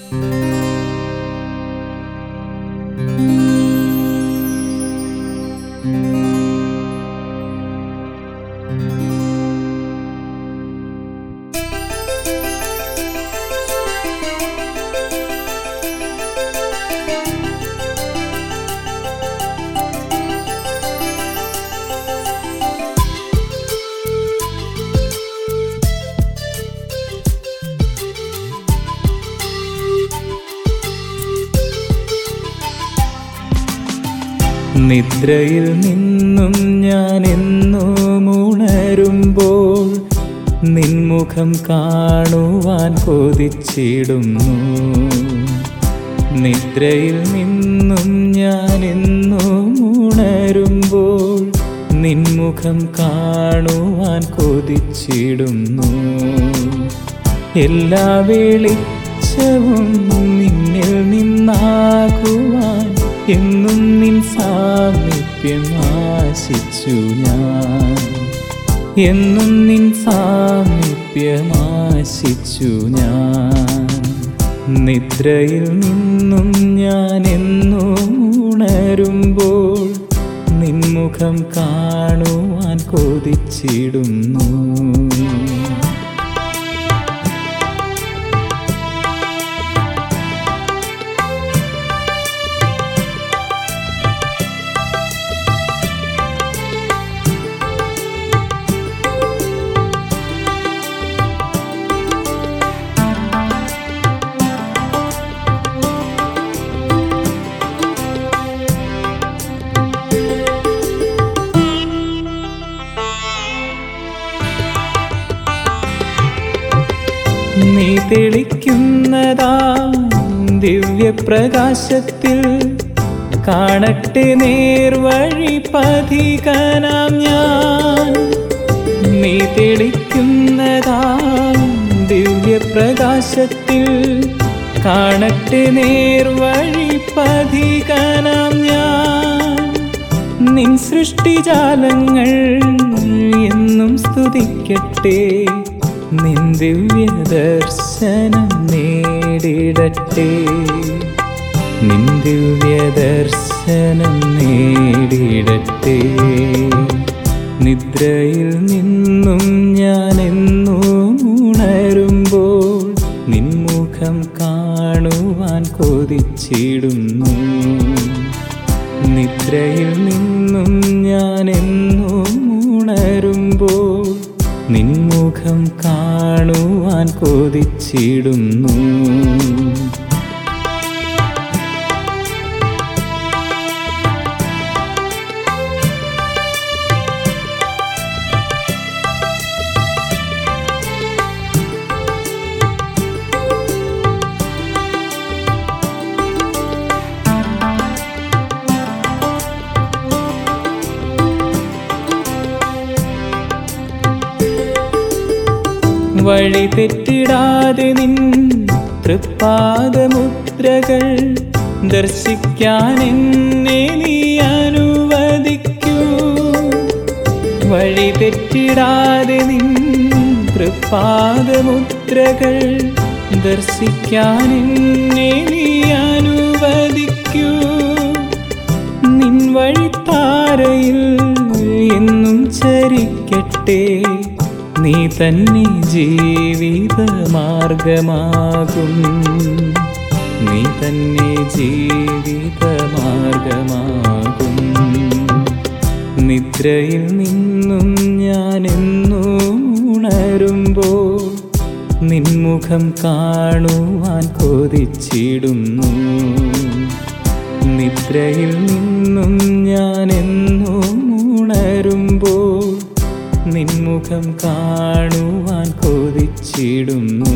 നിദ്രയിൽ നിന്നും ഞാൻ എന്നും ഉണരുമ്പോൾ നിൻമുഖം കാണുവാൻ കൊതിച്ചിടുന്നു നിദ്രയിൽ നിന്നും ഞാൻ എന്നും ഉണരുമ്പോൾ നിൻമുഖം കാണുവാൻ കൊതിച്ചിടുന്നു എല്ലാ വെളിച്ചവും നിന്നിൽ നിന്നാകുവാൻ എന്നും നിൻ സാമീപ്യം ആശിച്ചു ഞാൻ എന്നും നിൻ സാമീപ്യം ആശിച്ചു ഞാൻ നിദ്രയിൽ നിന്നും ഞാൻ എന്നും ഉണരുമ്പോൾ നിൻമുഖം കാണുവാൻ കൊതിച്ചിടുന്നു നീ തെളിക്കുന്നതാ ദിവ്യപ്രകാശത്തിൽ കാണട്ടെ നേർവഴി പതികനാം ഞാൻ നീ തെളിക്കുന്നതാ ദിവ്യപ്രകാശത്തിൽ കാണട്ടെ നേർവഴി പതികനാം ഞാൻ നിൻ സൃഷ്ടിജാലങ്ങൾ എന്നും സ്തുതിക്കട്ടെ നിൻ ദിവ്യ ദർശനം നേടിടട്ടെ നിൻ ദിവ്യ ദർശനം നേടിടട്ടെ നിദ്രയിൽ നിന്നും ഞാൻ എന്നും ഉണരുമ്പോൾ നിൻമുഖം കാണുവാൻ കൊതിച്ചിടുന്നു നിദ്രയിൽ നിന്നും ഞാൻ എന്നും ഉണരുമ്പോൾ നിൻമുഖം കാണുവാൻ കൊതിച്ചിടുന്നു വഴി തെറ്റിടാതെ നിൻ തൃപ്പാദമുദ്രകൾ ദർശിക്കാൻ എന്നെ നീ അനുവദിക്കൂ വഴി തെറ്റിടാതെ നിൻ തൃപ്പാദമുദ്രകൾ ദർശിക്കാൻ എന്നെ നീ അനുവദിക്കൂ നിൻ വഴിത്താരയിൽ എന്നും ചരിക്കട്ടെ നീ തന്നെ ജീവിത മാർഗമാകും നീ തന്നെ ജീവിത മാർഗമാകും നിദ്രയിൽ നിന്നും ഞാൻ എന്നും ഉണരുമ്പോൾ നിൻമുഖം കാണുവാൻ കൊതിച്ചിടുന്നു നിദ്രയിൽ നിന്നും ഞാൻ എന്നും ഉണരുമ്പോൾ നിൻമുഖം കാണുവാൻ കൊതിച്ചിടുന്നു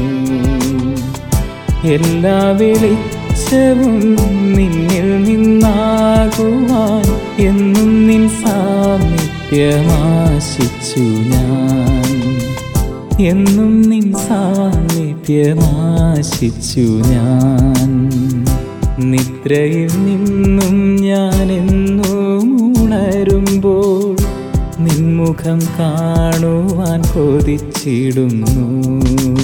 എല്ലാ വെളിച്ചവും നിന്നിൽ നിന്നാകുവാൻ എന്നും നിൻ സാമീപ്യമാശിച്ചു ഞാൻ എന്നും നിൻ സാമീപ്യമാശിച്ചു ഞാൻ നിദ്രയിൽ നിന്നും ഞാൻ എന്നും ഉണരുമ്പോൾ നിൻമുഖം കാണുവാൻ കൊതിച്ചിടുന്നു